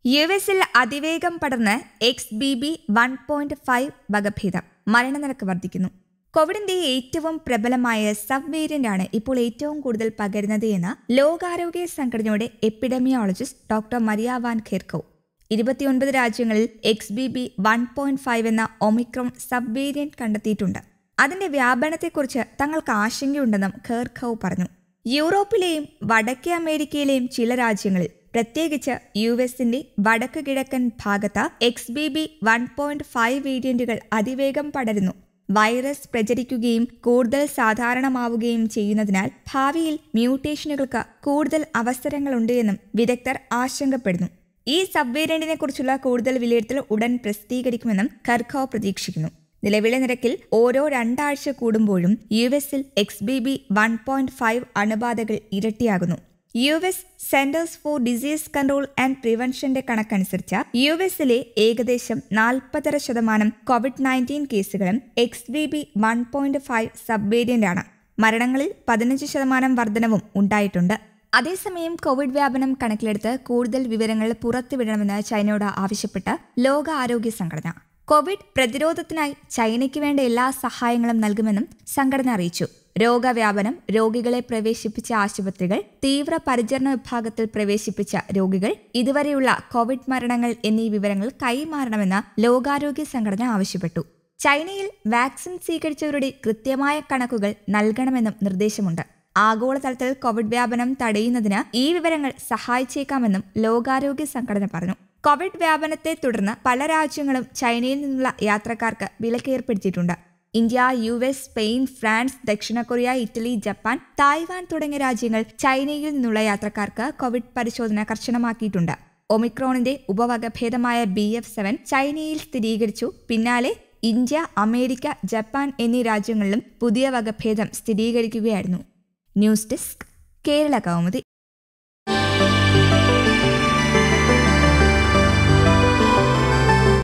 U എസിൽ അതിവേഗം പടർന്ന് X B B one point five വകഭേദം മരണനിരക്ക് വർദ്ധിക്കുന്നു കോവിഡിന്റെ ഏറ്റവും പ്രബലമായ സബ് വേരിയന്റ് ആണ് ഇപ്പോൾ ഏറ്റവും കൂടുതൽ പകരുന്നത് എന്ന് ലോകാരോഗ്യ സംഘടനയുടെ epidemiologist doctor Maria van Kerkhove ഇരുപത്തിയൊൻപത് രാജ്യങ്ങളിൽ X B B one point five എന്ന ഒമിക്രോൺ സബ് വേരിയന്റ് കണ്ടെത്തിയിട്ടുണ്ട് അതിന്റെ വ്യാപനത്തെക്കുറിച്ച് തങ്ങൾക്ക് ആശങ്കയുണ്ടെന്നും ഖേർഖൌ പറഞ്ഞു യൂറോപ്പിലെയും വടക്കേ അമേരിക്കയിലെയും ചില രാജ്യങ്ങളിൽ പ്രത്യേകിച്ച് യു എസിന്റെ വടക്ക് കിഴക്കൻ ഭാഗത്ത് X B B one point five വേരിയന്റുകൾ അതിവേഗം പടരുന്നു വൈറസ് പ്രചരിക്കുകയും കൂടുതൽ സാധാരണമാവുകയും ചെയ്യുന്നതിനാൽ ഭാവിയിൽ മ്യൂട്ടേഷനുകൾക്ക് കൂടുതൽ അവസരങ്ങളുണ്ട് എന്നും വിദഗ്ധർ ആശങ്കപ്പെടുന്നു ഈ സബ് വേരിയന്റിനെ കുറിച്ചുള്ള കൂടുതൽ വിലയിരുത്തൽ ഉടൻ പ്രസിദ്ധീകരിക്കുമെന്നും ഖർഖോ പ്രതീക്ഷിക്കുന്നു നിലവിലെ നിരക്കിൽ ഓരോ രണ്ടാഴ്ച കൂടുമ്പോഴും യു എസിൽ X B B one point five അണുബാധകൾ ഇരട്ടിയാകുന്നു U S centers for disease control and പ്രിവെൻഷന്റെ കണക്കനുസരിച്ച് യു എസിലെ ഏകദേശം നാൽപ്പതര ശതമാനം കോവിഡ് നയൻറ്റീൻ കേസുകളും X B B one point five sub variant ആണ് മരണങ്ങളിൽ പതിനഞ്ച് ശതമാനം വർധനവും ഉണ്ടായിട്ടുണ്ട് അതേസമയം കോവിഡ് വ്യാപനം കണക്കിലെടുത്ത് കൂടുതൽ വിവരങ്ങൾ പുറത്തുവിടണമെന്ന് ചൈനയോട് ആവശ്യപ്പെട്ട് ലോക ആരോഗ്യ സംഘടന കോവിഡ് പ്രതിരോധത്തിനായി ചൈനയ്ക്ക് വേണ്ട എല്ലാ സഹായങ്ങളും നൽകുമെന്നും സംഘടന അറിയിച്ചു രോഗവ്യാപനം രോഗികളെ പ്രവേശിപ്പിച്ച ആശുപത്രികൾ തീവ്ര പരിചരണ വിഭാഗത്തിൽ പ്രവേശിപ്പിച്ച രോഗികൾ ഇതുവരെയുള്ള കോവിഡ് മരണങ്ങൾ എന്നീ വിവരങ്ങൾ കൈമാറണമെന്ന് ലോകാരോഗ്യ സംഘടന ആവശ്യപ്പെട്ടു ചൈനയിൽ വാക്സിൻ സ്വീകരിച്ചവരുടെ കൃത്യമായ കണക്കുകൾ നൽകണമെന്നും നിർദ്ദേശമുണ്ട് ആഗോളതലത്തിൽ കോവിഡ് വ്യാപനം തടയുന്നതിന് ഈ വിവരങ്ങൾ സഹായിച്ചേക്കാമെന്നും ലോകാരോഗ്യ സംഘടന പറഞ്ഞു കോവിഡ് വ്യാപനത്തെ തുടർന്ന് പല രാജ്യങ്ങളും ചൈനയിൽ നിന്നുള്ള യാത്രക്കാർക്ക് വിലക്കേർപ്പെടുത്തിയിട്ടുണ്ട് India U S Spain France ദക്ഷിണ കൊറിയ ഇറ്റലി ജപ്പാൻ തായ്വാൻ തുടങ്ങിയ രാജ്യങ്ങൾ ചൈനയിൽ നിന്നുള്ള യാത്രക്കാർക്ക് കോവിഡ് പരിശോധന കർശനമാക്കിയിട്ടുണ്ട് ഒമിക്രോണിന്റെ ഉപവകഭേദമായ ബി എഫ് സെവൻ ചൈനയിൽ സ്ഥിരീകരിച്ചു പിന്നാലെ ഇന്ത്യ അമേരിക്ക ജപ്പാൻ എന്നീ രാജ്യങ്ങളിലും പുതിയ വകഭേദം സ്ഥിരീകരിക്കുകയായിരുന്നു ന്യൂസ് ഡെസ്ക് കേരള കൗമുദി